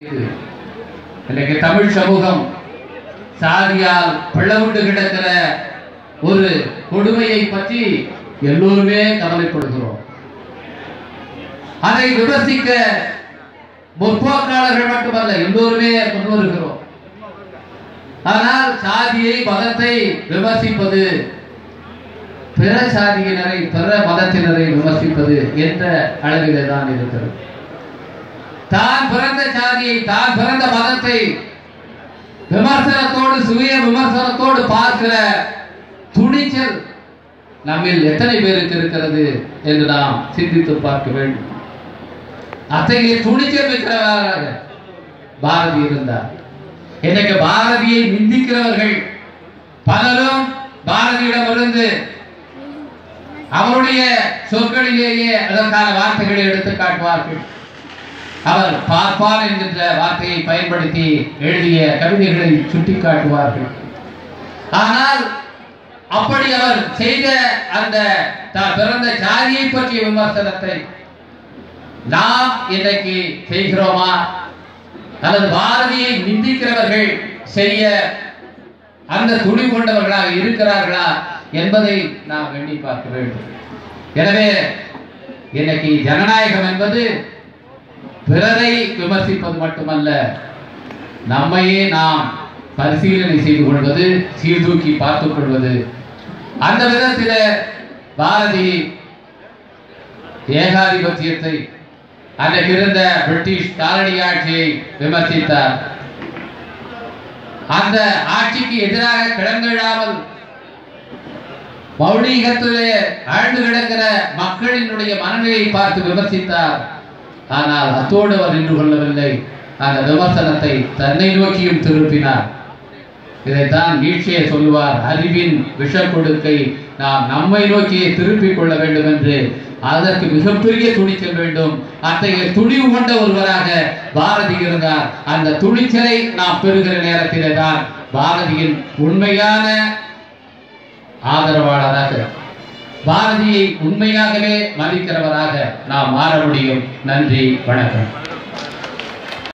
இன்றைக்கு தமிழ் சமூகம் சாதியால் பிளவுண்டு கிடக்கிற ஒரு கொடுமையை பற்றி எல்லோருமே கவலைப்படுகிறோம் அதை விமர்சிக்க முற்போக்காளர்கள் மட்டுமல்ல எல்லோருமே முன்வருகிறோம் ஆனால் சாதியை மதத்தை விமர்சிப்பது பிற சாதியினரை பிற மதத்தினரை விமர்சிப்பது என்ற அளவிலே தான் இருக்கிறது தான் பிறந்த சாதியை தான் பிறந்த மதத்தை விமர்சனத்தோடு சுய விமர்சனத்தோடு பார்க்கிற துணிச்சல் நம்மில் எத்தனை பேருக்கு இருக்கிறது என்று நாம் சிந்தித்து பார்க்க வேண்டும் அத்தகைய துணிச்சல் இருக்கிறவராக பாரதி இருந்தார் இன்னைக்கு பாரதியை நிந்திக்கிறவர்கள் பலரும் பாரதியிடமிருந்து அவருடைய சொற்களிலேயே அதற்கான வார்த்தைகளை எடுத்து காட்டுவார்கள் அவர் பார்ப்பான் என்கின்ற வார்த்தையை பயன்படுத்தி எழுதிய கவிதைகளை சுட்டிக்காட்டுவார்கள் ஆனால் அப்படி அவர் செய்த அந்த தான் பிறந்த ஜாதியை பற்றிய விமர்சனத்தை நாம் இன்றைக்கு செய்கிறோமா அல்லது பாரதியை நிந்திக்கிறவர்கள் செய்ய அந்த துணி கொண்டவர்களாக இருக்கிறார்களா என்பதை நாம் எண்ணி பார்க்க வேண்டும் எனவே இன்னைக்கு ஜனநாயகம் என்பது பிறரை விமர்சிப்பது மட்டுமல்ல நம்மையே நாம் பரிசீலனை செய்து கொள்வது சீர்தூக்கி பார்த்துக் கொள்வது அந்த விதத்தில் பாரதி ஏகாதிபத்தியத்தை அன்றைக்கு இருந்த பிரிட்டிஷ் காலனி ஆட்சியை விமர்சித்தார் அந்த ஆட்சிக்கு எதிராக கிடங்கிடாமல் மௌலிகத்திலே ஆழ்ந்து கிடக்கிற மக்களினுடைய மனநிலையை பார்த்து விமர்சித்தார் ஆனால் அத்தோடு அவர் நின்று கொள்ளவில்லை அந்த விமர்சனத்தை தன்னை நோக்கியும் திருப்பினார் இதைத்தான் நீட்சியை சொல்லுவார் அறிவின் விஷ கொடுக்கை நாம் நம்மை நோக்கியே திருப்பிக் கொள்ள வேண்டும் என்று அதற்கு மிகப்பெரிய துணிச்சல் வேண்டும் அத்தகைய துணிவு கொண்ட ஒருவராக பாரதி இருந்தார் அந்த துணிச்சலை நாம் பெறுகிற நேரத்திலே தான் பாரதியின் உண்மையான ஆதரவாளராக பாரதியை உண்மையாகவே மதிக்கிறவராக நாம் மாற முடியும் நன்றி வணக்கம்